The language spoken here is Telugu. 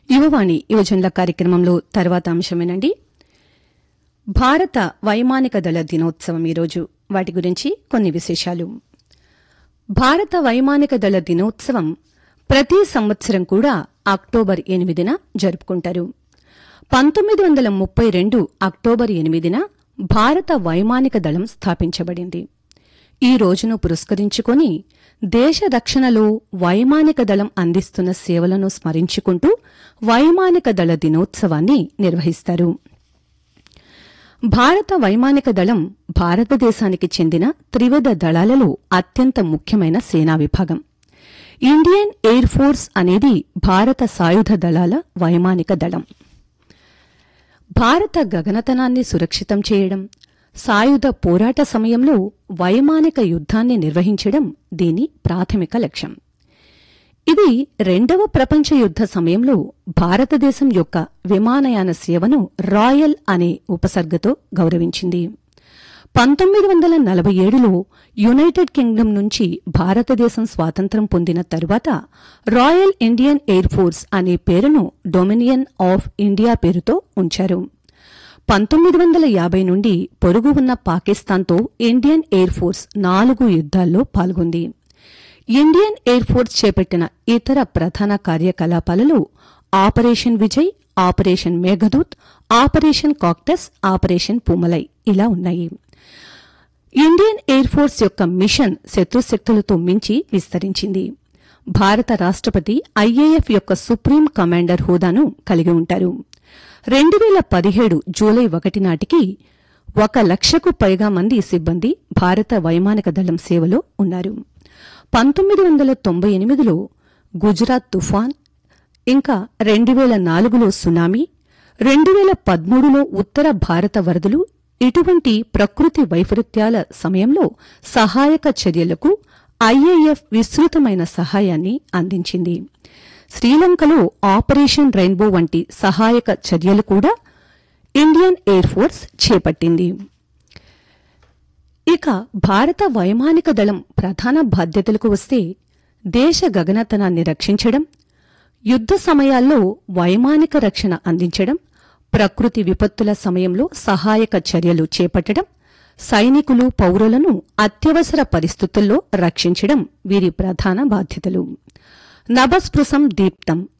యువవాణి యువజనుల కార్యక్రమంలో తర్వాత అంశమేనండి భారత వైమానిక దళ దినోత్సవం ఈరోజు వాటి గురించి కొన్ని విశేషాలు భారత వైమానిక దళ దినోత్సవం ప్రతి సంవత్సరం కూడా అక్టోబర్ ఎనిమిదిన జరుపుకుంటారు పంతొమ్మిది వందల ముప్పై రెండు అక్టోబర్ ఎనిమిదిన భారత వైమానిక దళం స్థాపించబడింది ఈ రోజును పురస్కరించుకొని దేశ రక్షణలో వైమానిక దళం అందిస్తున్న సేవలను స్మరించుకుంటూ వైమానిక దళ దినోత్సవాన్ని నిర్వహిస్తారు భారత వైమానిక దళం భారతదేశానికి చెందిన త్రివిధ దళాలలో అత్యంత ముఖ్యమైన సేనా విభాగం ఇండియన్ ఎయిర్ ఫోర్స్ అనేది భారత సాయుధ దళాల వైమానిక దళం భారత గగనతనాన్ని సురక్షితం చేయడం సాయుధ పోరాట సమయంలో వైమానిక యుద్ధాన్ని నిర్వహించడం దీని ప్రాథమిక లక్ష్యం ఇది రెండవ ప్రపంచ యుద్ధ సమయంలో భారతదేశం యొక్క విమానయాన సేవను రాయల్ అనే ఉపసర్గతో గౌరవించింది పంతొమ్మిది వందల నలభై ఏడులో యునైటెడ్ కింగ్డమ్ నుంచి భారతదేశం స్వాతంత్ర్యం పొందిన తరువాత రాయల్ ఇండియన్ ఎయిర్ ఫోర్స్ అనే పేరును డొమినియన్ ఆఫ్ ఇండియా పేరుతో ఉంచారు పంతొమ్మిది వందల యాభై నుండి పొరుగు ఉన్న పాకిస్తాన్తో ఇండియన్ ఎయిర్ ఫోర్స్ నాలుగు యుద్ధాల్లో పాల్గొంది ఇండియన్ ఎయిర్ ఫోర్స్ చేపట్టిన ఇతర ప్రధాన కార్యకలాపాలలో operation Vijay operation Meghdoot operation cactus operation Poomalai ఇలా ఉన్నాయి ఇండియన్ ఎయిర్ ఫోర్స్ యొక్క మిషన్ శత్రుశక్తులతో మించి విస్తరించింది భారత రాష్ట్రపతి ఐఏఎఫ్ యొక్క సుప్రీం కమాండర్ హోదాను కలిగి ఉంటారు రెండు వేల పదిహేడు జూలై ఒకటి నాటికి ఒక లక్షకు పైగా మంది సిబ్బంది భారత వైమానిక దళం సేవలో ఉన్నారు పంతొమ్మిది వందల తొంభై ఎనిమిదిలో గుజరాత్ తుఫాన్ ఇంకా రెండు వేల నాలుగులో సునామీ రెండు వేల పదమూడులో ఉత్తర భారత వరదలు ఇటువంటి ప్రకృతి వైపరీత్యాల సమయంలో సహాయక చర్యలకు ఐఏఎఫ్ విస్తృతమైన సహాయాన్ని అందించింది శ్రీలంకలో ఆపరేషన్ రెయిన్బో వంటి సహాయక చర్యలు కూడా ఇండియన్ ఎయిర్ ఫోర్స్ చేపట్టింది ఇక భారత వైమానిక దళం ప్రధాన బాధ్యతలకు వస్తే దేశ గగనతనాన్ని రక్షించడం యుద్ధ సమయాల్లో వైమానిక రక్షణ అందించడం ప్రకృతి విపత్తుల సమయంలో సహాయక చర్యలు చేపట్టడం సైనికులు పౌరులను అత్యవసర పరిస్థితుల్లో రక్షించడం వీరి ప్రధాన బాధ్యతలు నభస్పృశం దీప్తం